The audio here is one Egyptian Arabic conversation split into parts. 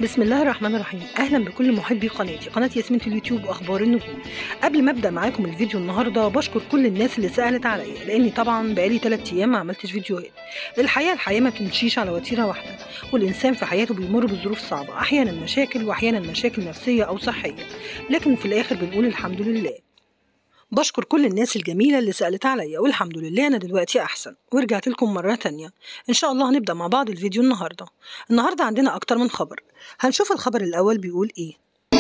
بسم الله الرحمن الرحيم اهلا بكل محبي قناتي قناه ياسمين اليوتيوب واخبار النجوم قبل ما ابدا معاكم الفيديو النهارده بشكر كل الناس اللي سالت عليا لاني طبعا بقالي 3 ايام ما عملتش فيديوهات الحقيقه الحياه ما بتمشيش على وتيره واحده والانسان في حياته بيمر بظروف صعبه احيانا مشاكل واحيانا مشاكل نفسيه او صحيه لكن في الاخر بنقول الحمد لله بشكر كل الناس الجميلة اللي سألت عليا والحمد لله أنا دلوقتي أحسن ورجعت لكم مرة تانية إن شاء الله هنبدأ مع بعض الفيديو النهاردة النهاردة عندنا أكتر من خبر هنشوف الخبر الأول بيقول إيه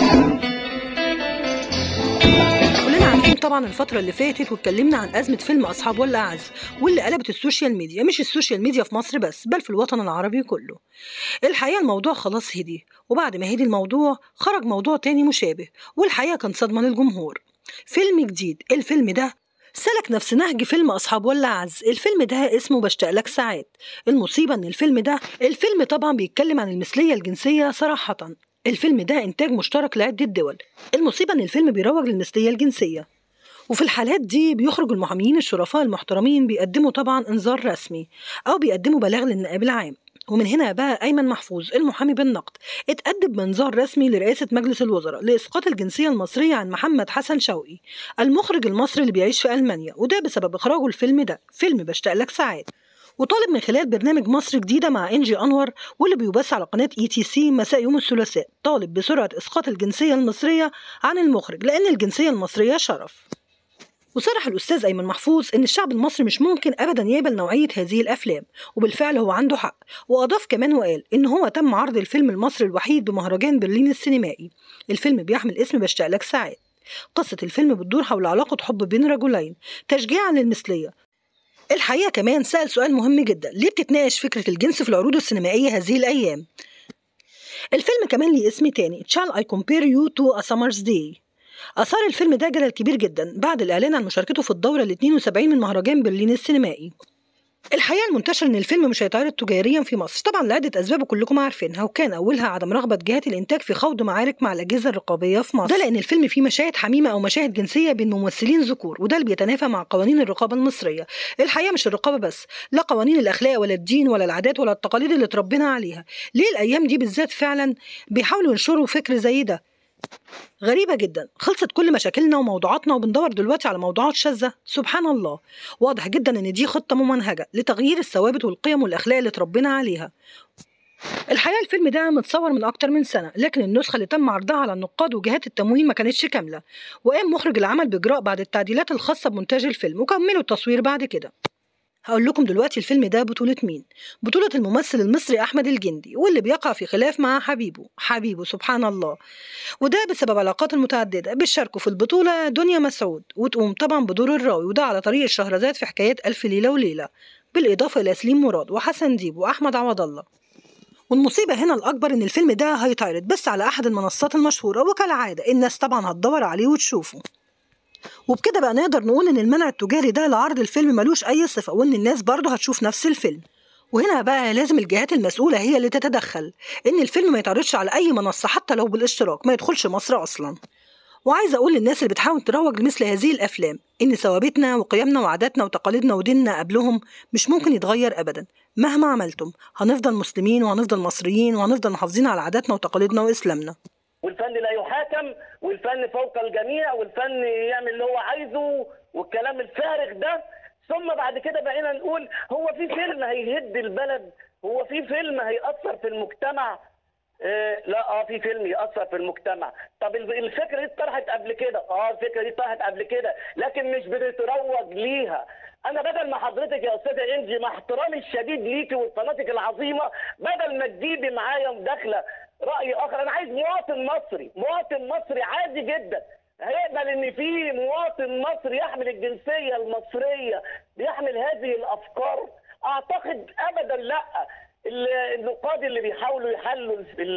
كلنا عارفين طبعا الفترة اللي فاتت واتكلمنا عن أزمة فيلم أصحاب ولا أعز واللي قلبت السوشيال ميديا مش السوشيال ميديا في مصر بس بل في الوطن العربي كله الحقيقة الموضوع خلاص هدي وبعد ما هدي الموضوع خرج موضوع تاني مشابه والحقيقة كان صدمة للجمهور فيلم جديد الفيلم ده سلك نفس نهج فيلم أصحاب ولا عز الفيلم ده اسمه بشتاق لك ساعات المصيبة إن الفيلم ده الفيلم طبعا بيتكلم عن المثلية الجنسية صراحة الفيلم ده إنتاج مشترك لعدة دول المصيبة إن الفيلم بيروج للمثلية الجنسية وفي الحالات دي بيخرج المحامين الشرفاء المحترمين بيقدموا طبعا انذار رسمي او بيقدموا بلاغ للنائب العام ومن هنا بقى أيمن محفوظ المحامي بالنقد اتقدم بانذار رسمي لرئاسة مجلس الوزراء لإسقاط الجنسية المصرية عن محمد حسن شوقي المخرج المصري اللي بيعيش في ألمانيا وده بسبب إخراجه الفيلم ده فيلم بشتاق لك ساعات وطالب من خلال برنامج مصر جديدة مع إنجي أنور واللي بيبث على قناة إي تي سي مساء يوم الثلاثاء طالب بسرعة إسقاط الجنسية المصرية عن المخرج لأن الجنسية المصرية شرف وصرح الأستاذ أيمن محفوظ إن الشعب المصري مش ممكن أبدا يقبل نوعية هذه الأفلام وبالفعل هو عنده حق وأضاف كمان وقال إن هو تم عرض الفيلم المصري الوحيد بمهرجان برلين السينمائي الفيلم بيحمل اسم بشتاق لك ساعات قصة الفيلم بتدور حول علاقة حب بين رجلين تشجيعا للمثلية الحقيقة كمان سأل سؤال مهم جدا ليه بتتناقش فكرة الجنس في العروض السينمائية هذه الأيام الفيلم كمان ليه اسم تاني Shall I compare you to a summer's day أثار الفيلم ده جدل كبير جدا بعد الإعلان عن مشاركته في الدورة ال 72 من مهرجان برلين السينمائي الحقيقة المنتشر إن الفيلم مش هيتعرض تجاريا في مصر طبعا لعدة أسباب كلكم عارفينها وكان أولها عدم رغبة جهات الإنتاج في خوض معارك مع الأجهزة الرقابية في مصر ده لأن الفيلم فيه مشاهد حميمة أو مشاهد جنسية بين ممثلين ذكور وده اللي بيتنافى مع قوانين الرقابة المصرية الحقيقة مش الرقابة بس لا قوانين الأخلاق ولا الدين ولا العادات ولا التقاليد اللي اتربينا عليها ليه الأيام دي بالذات فعلا بيحاولوا ينشروا فكر زي ده غريبة جدا خلصت كل مشاكلنا وموضوعاتنا وبندور دلوقتي على موضوعات شاذة سبحان الله واضح جدا ان دي خطة ممنهجة لتغيير الثوابت والقيم والأخلاق اللي اتربينا عليها الحقيقة الفيلم ده متصور من أكتر من سنة لكن النسخة اللي تم عرضها على النقاد وجهات التمويل ما كانتش كاملة وقام مخرج العمل بإجراء بعد التعديلات الخاصة بمونتاج الفيلم وكملوا التصوير بعد كده هقول لكم دلوقتي الفيلم ده بطولة مين؟ بطولة الممثل المصري أحمد الجندي واللي بيقع في خلاف مع حبيبه حبيبه سبحان الله وده بسبب علاقات المتعددة بيشاركوا في البطولة دنيا مسعود وتقوم طبعا بدور الراوي وده على طريق الشهرزاد في حكاية ألف ليلة وليلة بالإضافة إلى سليم مراد وحسن ديب وأحمد عوض الله والمصيبة هنا الأكبر إن الفيلم ده هيتعرض بس على أحد المنصات المشهورة وكالعادة الناس طبعا هتدور عليه وتشوفه وبكده بقى نقدر نقول ان المنع التجاري ده لعرض الفيلم ملوش اي صفه وان الناس برضه هتشوف نفس الفيلم وهنا بقى لازم الجهات المسؤولة هي اللي تتدخل إن الفيلم ما يتعرضش على أي منصة حتى لو بالاشتراك ما يدخلش مصر أصلا وعايزة أقول للناس اللي بتحاول تروج لمثل هذه الأفلام إن ثوابتنا وقيمنا وعاداتنا وتقاليدنا وديننا قبلهم مش ممكن يتغير أبدا مهما عملتم هنفضل مسلمين وهنفضل مصريين وهنفضل محافظين على عاداتنا وتقاليدنا وإسلامنا والفن لا يحاكم والفن فوق الجميع والفن يعمل اللي هو عايزه والكلام الفارغ ده ثم بعد كده بقينا نقول هو في فيلم هيهد البلد هو في فيلم هيأثر في المجتمع آه لا اه في فيلم يأثر في المجتمع طب الفكره دي اتطرحت قبل كده اه الفكره دي اتطرحت قبل كده لكن مش بتتروج ليها انا بدل ما حضرتك يا استاذه انجي مع احترامي الشديد ليكي وقناتك العظيمه بدل ما تجيبي معايا مداخله راي اخر انا عايز مواطن مصري مواطن مصري عادي جدا هيقبل ان في مواطن مصري يحمل الجنسيه المصريه بيحمل هذه الافكار اعتقد ابدا لا النقاد اللي بيحاولوا يحلوا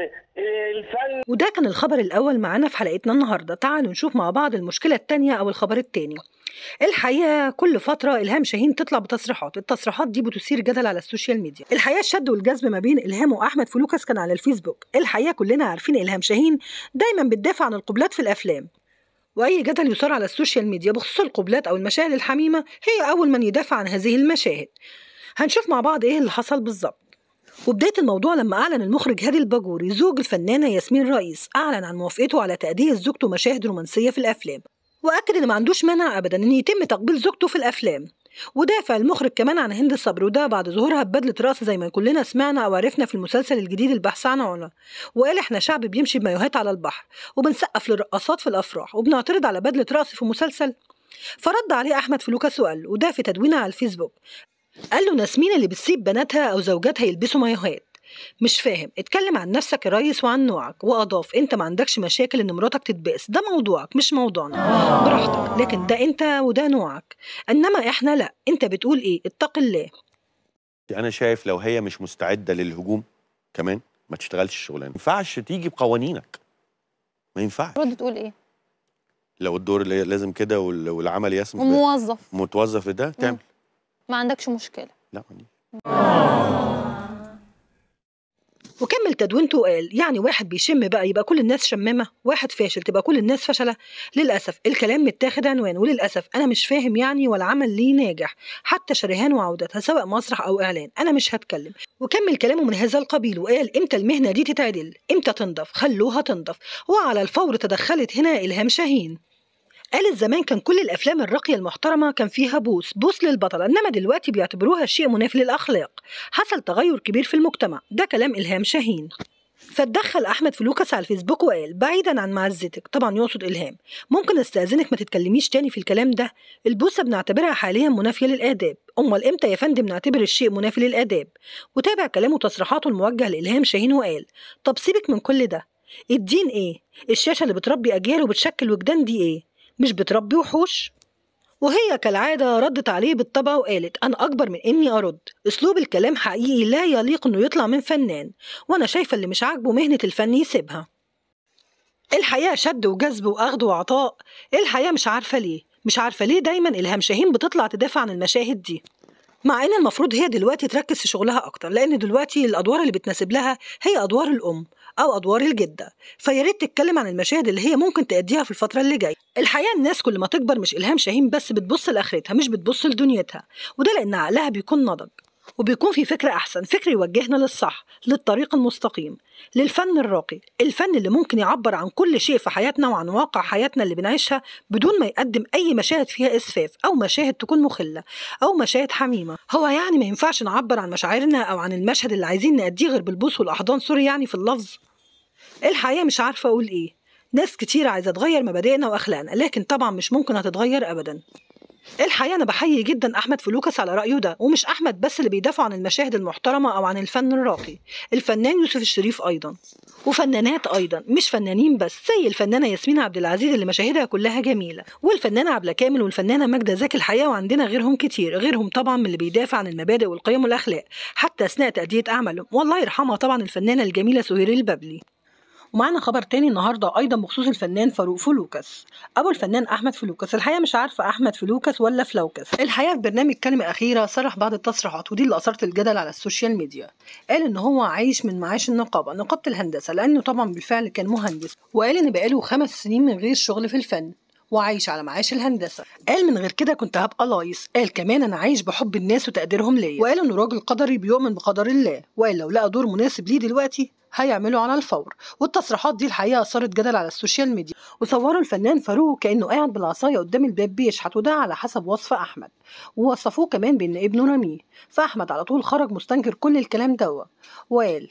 الفن وده كان الخبر الأول معانا في حلقتنا النهاردة تعالوا نشوف مع بعض المشكلة التانية أو الخبر التاني الحقيقة كل فترة إلهام شاهين تطلع بتصريحات التصريحات دي بتثير جدل على السوشيال ميديا الحقيقة الشد والجذب ما بين إلهام وأحمد فلوكس كان على الفيسبوك الحقيقة كلنا عارفين إلهام شاهين دايما بتدافع عن القبلات في الأفلام وأي جدل يثار على السوشيال ميديا بخصوص القبلات أو المشاهد الحميمة هي أول من يدافع عن هذه المشاهد هنشوف مع بعض إيه اللي حصل بالظبط وبداية الموضوع لما أعلن المخرج هادي الباجوري زوج الفنانة ياسمين رئيس أعلن عن موافقته على تأدية زوجته مشاهد رومانسية في الأفلام وأكد إن ما عندوش مانع أبدا إن يتم تقبيل زوجته في الأفلام ودافع المخرج كمان عن هند صبري وده بعد ظهورها ببدلة رأس زي ما كلنا سمعنا أو عرفنا في المسلسل الجديد البحث عن علا وقال إحنا شعب بيمشي بمايوهات على البحر وبنسقف للرقصات في الأفراح وبنعترض على بدلة رأس في مسلسل فرد عليه أحمد فلوكس وقال له وده في تدوينه على الفيسبوك قال له ناسمين اللي بتسيب بناتها أو زوجاتها يلبسوا مايوهات مش فاهم اتكلم عن نفسك يا ريس وعن نوعك واضاف انت ما عندكش مشاكل ان مراتك تتباس ده موضوعك مش موضوعنا براحتك لكن ده انت وده نوعك انما احنا لا انت بتقول ايه اتق الله انا شايف لو هي مش مستعده للهجوم كمان ما تشتغلش الشغلانه ما ينفعش تيجي بقوانينك ما ينفعش ترد تقول ايه لو الدور اللي لازم كده وال- والعمل يسمح وموظف متوظف لده تعمل ما عندكش مشكله لا ما دي. وكمل تدوينته وقال يعني واحد بيشم بقى يبقى كل الناس شمامة واحد فاشل تبقى كل الناس فشلة للأسف الكلام متاخد عنوان وللأسف أنا مش فاهم يعني ولا عمل ليه ناجح حتى شريهان وعودتها سواء مسرح أو إعلان أنا مش هتكلم وكمل كلامه من هذا القبيل وقال إمتى المهنة دي تتعدل إمتى تنضف خلوها تنضف وعلى الفور تدخلت هنا إلهام شاهين قالت زمان كان كل الافلام الراقيه المحترمه كان فيها بوس بوس للبطله انما دلوقتي بيعتبروها شيء منافي للاخلاق حصل تغير كبير في المجتمع ده كلام الهام شاهين فاتدخل احمد فلوكس على الفيسبوك وقال بعيدا عن معزتك طبعا يقصد الهام ممكن استاذنك ما تتكلميش تاني في الكلام ده البوسه بنعتبرها حاليا منافيه للاداب امال امتى يا فندم نعتبر الشيء منافي للاداب وتابع كلامه وتصريحاته الموجهه لالهام شاهين وقال طب سيبك من كل ده الدين ايه الشاشه اللي بتربي اجيال وبتشكل وجدان دي ايه مش بتربي وحوش وهي كالعادة ردت عليه بالطبع وقالت أنا أكبر من إني أرد أسلوب الكلام حقيقي لا يليق إنه يطلع من فنان وأنا شايفة اللي مش عاجبه مهنة الفن يسيبها الحياة شد وجذب وأخذ وعطاء الحياة مش عارفة ليه مش عارفة ليه دايما إلهام شاهين بتطلع تدافع عن المشاهد دي مع ان المفروض هي دلوقتي تركز في شغلها اكتر لان دلوقتي الادوار اللي بتناسب لها هي ادوار الام او ادوار الجده فيا ريت تتكلم عن المشاهد اللي هي ممكن تأديها في الفتره اللي جايه الحقيقه الناس كل ما تكبر مش الهام شاهين بس بتبص لاخرتها مش بتبص لدنيتها وده لان عقلها بيكون نضج وبيكون في فكر أحسن فكر يوجهنا للصح للطريق المستقيم للفن الراقي الفن اللي ممكن يعبر عن كل شيء في حياتنا وعن واقع حياتنا اللي بنعيشها بدون ما يقدم أي مشاهد فيها إسفاف أو مشاهد تكون مخلة أو مشاهد حميمة هو يعني ما ينفعش نعبر عن مشاعرنا أو عن المشهد اللي عايزين نأديه غير بالبوس والأحضان سوري يعني في اللفظ الحقيقة مش عارفة أقول إيه ناس كتير عايزة تغير مبادئنا وأخلاقنا لكن طبعا مش ممكن هتتغير أبدا الحقيقة أنا بحيي جدا أحمد فلوكس على رأيه ده ومش أحمد بس اللي بيدافع عن المشاهد المحترمة أو عن الفن الراقي الفنان يوسف الشريف أيضا وفنانات أيضا مش فنانين بس زي الفنانة ياسمين عبد العزيز اللي مشاهدها كلها جميلة والفنانة عبلة كامل والفنانة ماجدة زكي الحقيقة وعندنا غيرهم كتير غيرهم طبعا من اللي بيدافع عن المبادئ والقيم والأخلاق حتى أثناء تأدية أعمالهم والله يرحمها طبعا الفنانة الجميلة سهير الببلي ومعنا خبر تاني النهارده ايضا بخصوص الفنان فاروق فلوكس ابو الفنان احمد فلوكس الحقيقه مش عارفه احمد فلوكس ولا فلوكس الحقيقه في برنامج كلمه اخيره صرح بعض التصريحات ودي اللي اثارت الجدل على السوشيال ميديا قال ان هو عايش من معاش النقابه نقابه الهندسه لانه طبعا بالفعل كان مهندس وقال ان بقاله خمس سنين من غير شغل في الفن وعايش على معاش الهندسة قال من غير كده كنت هبقى لايص قال كمان أنا عايش بحب الناس وتقديرهم ليا وقال إنه راجل قدري بيؤمن بقدر الله وقال لو لقى دور مناسب ليه دلوقتي هيعمله على الفور والتصريحات دي الحقيقة أثارت جدل على السوشيال ميديا وصوروا الفنان فاروق كأنه قاعد بالعصاية قدام الباب بيشحت وده على حسب وصف أحمد ووصفوه كمان بأن ابنه رميه فأحمد على طول خرج مستنكر كل الكلام دوا وقال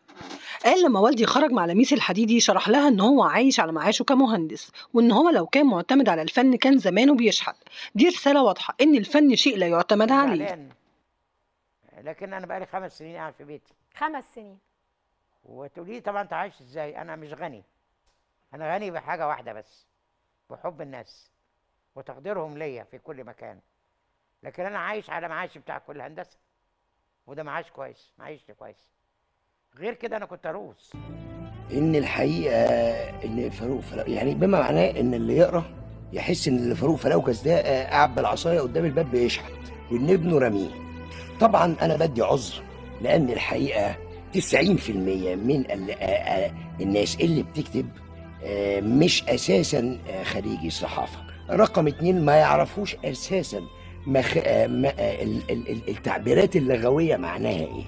قال لما والدي خرج مع لميس الحديدي شرح لها ان هو عايش على معاشه كمهندس وان هو لو كان معتمد على الفن كان زمانه بيشحت دي رساله واضحه ان الفن شيء لا يعتمد عليه زعلان. لكن انا بقالي خمس سنين قاعد في بيتي خمس سنين وتقولي طبعا انت عايش ازاي انا مش غني انا غني بحاجه واحده بس بحب الناس وتقديرهم ليا في كل مكان لكن انا عايش على معاش بتاع كل هندسه وده معاش كويس معيشني كويس غير كده انا كنت اروس ان الحقيقه ان فاروق فلو يعني بما معناه ان اللي يقرا يحس ان اللي فاروق فلوكس ده آه، قاعد بالعصايه قدام الباب بيشحت وان ابنه رميه طبعا انا بدي عذر لان الحقيقه 90% من ال- آه، آه، الناس اللي بتكتب آه، مش اساسا آه، خريجي صحافه رقم اتنين ما يعرفوش اساسا مخ... آه، ما- آه، ال- ال- ال- التعبيرات اللغويه معناها ايه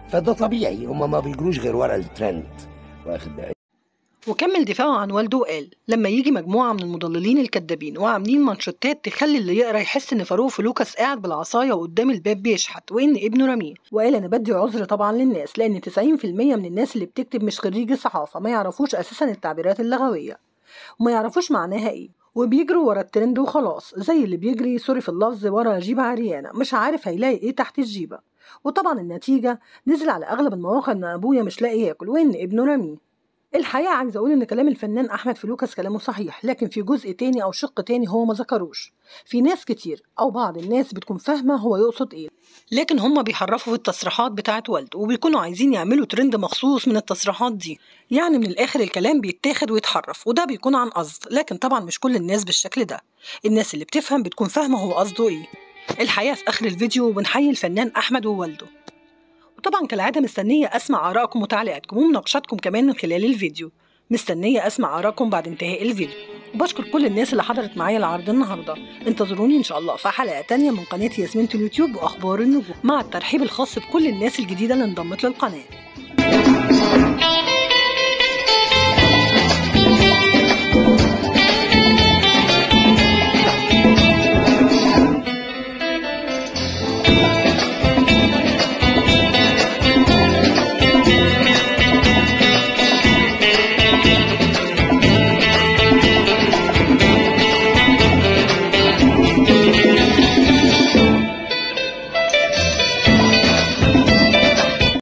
فده طبيعي هما ما بيجروش غير ورا الترند واخد بالك وكمل دفاعه عن والده وقال لما يجي مجموعة من المضللين الكدابين وعاملين مانشوتات تخلي اللي يقرا يحس ان فاروق فلوكس قاعد بالعصاية وقدام الباب بيشحت وان ابنه رميه وقال انا بدي عذر طبعا للناس لان 90% من الناس اللي بتكتب مش خريجي صحافة ما يعرفوش اساسا التعبيرات اللغوية وما يعرفوش معناها ايه وبيجروا ورا الترند وخلاص زي اللي بيجري سوري في اللفظ ورا جيبة عريانة مش عارف هيلاقي ايه تحت الجيبة وطبعا النتيجة نزل على اغلب المواقع ان ابويا مش لاقي ياكل وان ابنه رميه الحقيقة عايزة أقول إن كلام الفنان أحمد فلوكس كلامه صحيح لكن في جزء تاني أو شق تاني هو ما ذكروش في ناس كتير أو بعض الناس بتكون فاهمة هو يقصد إيه لكن هم بيحرفوا في التصريحات بتاعت والده وبيكونوا عايزين يعملوا ترند مخصوص من التصريحات دي يعني من الآخر الكلام بيتاخد ويتحرف وده بيكون عن قصد لكن طبعا مش كل الناس بالشكل ده الناس اللي بتفهم بتكون فاهمة هو قصده إيه الحقيقة في آخر الفيديو بنحيي الفنان أحمد ووالده وطبعا كالعادة مستنية أسمع آرائكم وتعليقاتكم ومناقشاتكم كمان من خلال الفيديو مستنية أسمع آرائكم بعد انتهاء الفيديو وبشكر كل الناس اللي حضرت معايا العرض النهاردة انتظروني إن شاء الله في حلقة تانية من قناة ياسمين اليوتيوب وأخبار النجوم مع الترحيب الخاص بكل الناس الجديدة اللي انضمت للقناة